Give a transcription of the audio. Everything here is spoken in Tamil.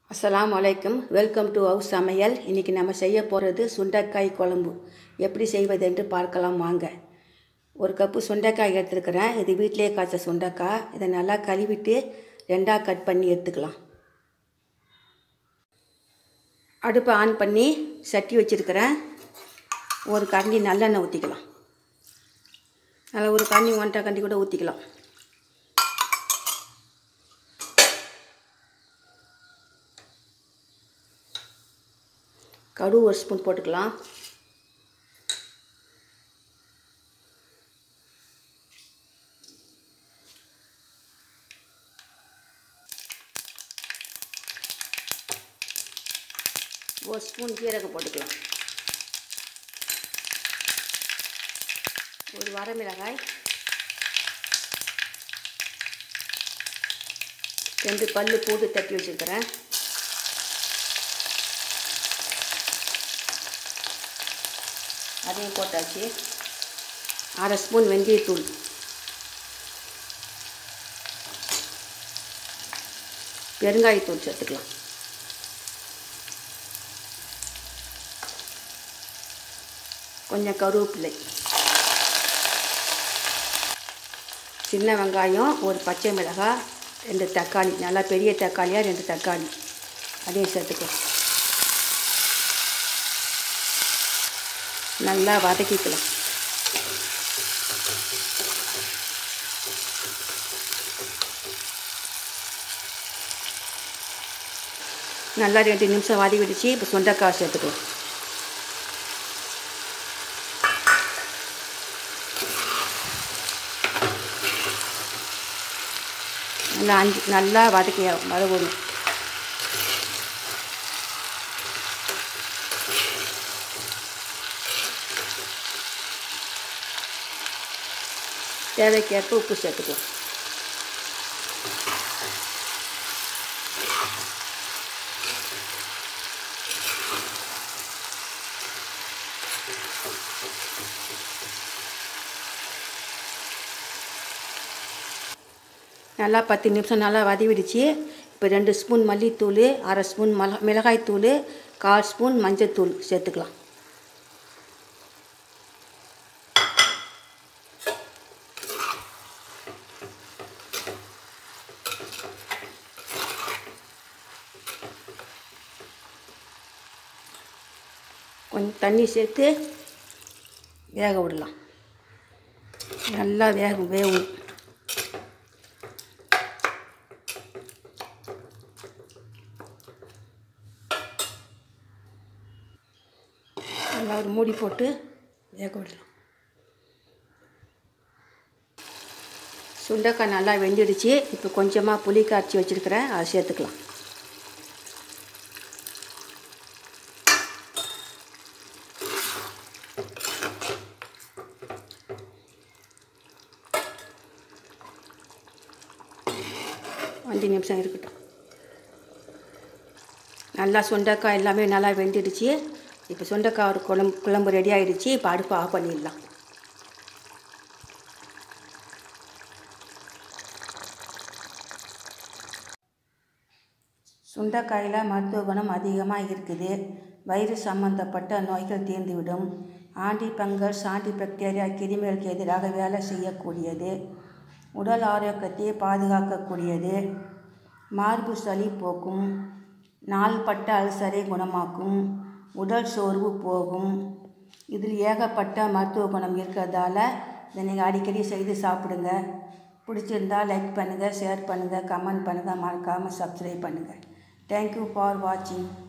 அஸ்ஸலாமு அலைக்கும் வெல்கம் டு ஹவுஸ் சமையல் இன்றைக்கி நம்ம செய்ய போகிறது சுண்டைக்காய் குழம்பு எப்படி செய்வது என்று பார்க்கலாம் வாங்க ஒரு கப்பு சுண்டைக்காய் எடுத்துருக்கிறேன் இது வீட்டிலேயே காய்ச்ச சுண்டைக்காய் இதை நல்லா கழுவிட்டு ரெண்டாக கட் பண்ணி எடுத்துக்கலாம் அடுப்பை ஆன் பண்ணி சட்டி வச்சுருக்கிறேன் ஒரு கரண்டி நல்லெண்ணெய் ஊற்றிக்கலாம் நல்லா ஒரு கரண்டி ஒன்றரை கரண்டி கூட ஊற்றிக்கலாம் கடுகு ஒரு ஸ்பூன் போட்டுக்கலாம் ஒரு ஸ்பூன் ஜீரகம் போட்டுக்கலாம் ஒரு வரமிளகாய் ரெண்டு பல்லு பூண்டு தட்டி வச்சுருக்கிறேன் அதையும் போட்டாச்சு அரை ஸ்பூன் வெந்தயத்தூள் பெருங்காயத்தூள் சேர்த்துக்கலாம் கொஞ்சம் கருவேப்பிலை சின்ன வெங்காயம் ஒரு பச்சை மிளகாய் ரெண்டு தக்காளி நல்லா பெரிய தக்காளியாக ரெண்டு தக்காளி அதையும் சேர்த்துக்கலாம் நல்லா வதக்கிக்கலாம் நல்லா ரெண்டு நிமிஷம் வதக்கி விடுச்சு இப்போ சுண்டைக்காய் சேர்த்துக்கலாம் நல்லா அஞ்சு நல்லா வதக்கி வதக்கணும் தேவைக்கேற்ப உப்பு சேர்த்துக்கலாம் நல்லா பத்து நிமிஷம் நல்லா வதவிடுச்சு இப்போ ரெண்டு ஸ்பூன் மல்லித்தூள் அரை ஸ்பூன் மிள மிளகாய்த்தூள் கால் ஸ்பூன் மஞ்சத்தூள் சேர்த்துக்கலாம் கொஞ்சம் தண்ணி சேர்த்து வேக விடலாம் நல்லா வேகும் வேகும் நல்லா ஒரு மூடி போட்டு வேக விடலாம் சுண்டைக்காய் நல்லா வெந்துடுச்சு இப்போ கொஞ்சமாக புளி காய்ச்சி வச்சுருக்கிறேன் அதை சேர்த்துக்கலாம் அஞ்சு நிமிஷம் இருக்கட்டும் நல்லா சுண்டைக்காய் எல்லாமே நல்லா வெந்துடுச்சு இப்போ சுண்டைக்காய் ஒரு குழம்பு குழம்பு ரெடி ஆகிடுச்சு இப்போ அடுப்பு ஆஃப் பண்ணிடலாம் சுண்டைக்காயில் மருத்துவ குணம் அதிகமாக இருக்குது வயிறு சம்பந்தப்பட்ட நோய்கள் தீர்ந்துவிடும் ஆண்டி பங்கஸ் ஆண்டி பாக்டீரியா கிருமிகளுக்கு எதிராக வேலை செய்யக்கூடியது உடல் ஆரோக்கியத்தை பாதுகாக்கக்கூடியது மார்பு சளி போக்கும் நாள்பட்ட அல்சரை குணமாக்கும் உடல் சோர்வு போகும் இதில் ஏகப்பட்ட மருத்துவ குணம் இருக்கிறதால இதை நீங்கள் அடிக்கடி செய்து சாப்பிடுங்க பிடிச்சிருந்தா லைக் பண்ணுங்கள் ஷேர் பண்ணுங்கள் கமெண்ட் பண்ணுங்கள் மறக்காமல் சப்ஸ்கிரைப் பண்ணுங்கள் தேங்க்யூ ஃபார் வாட்சிங்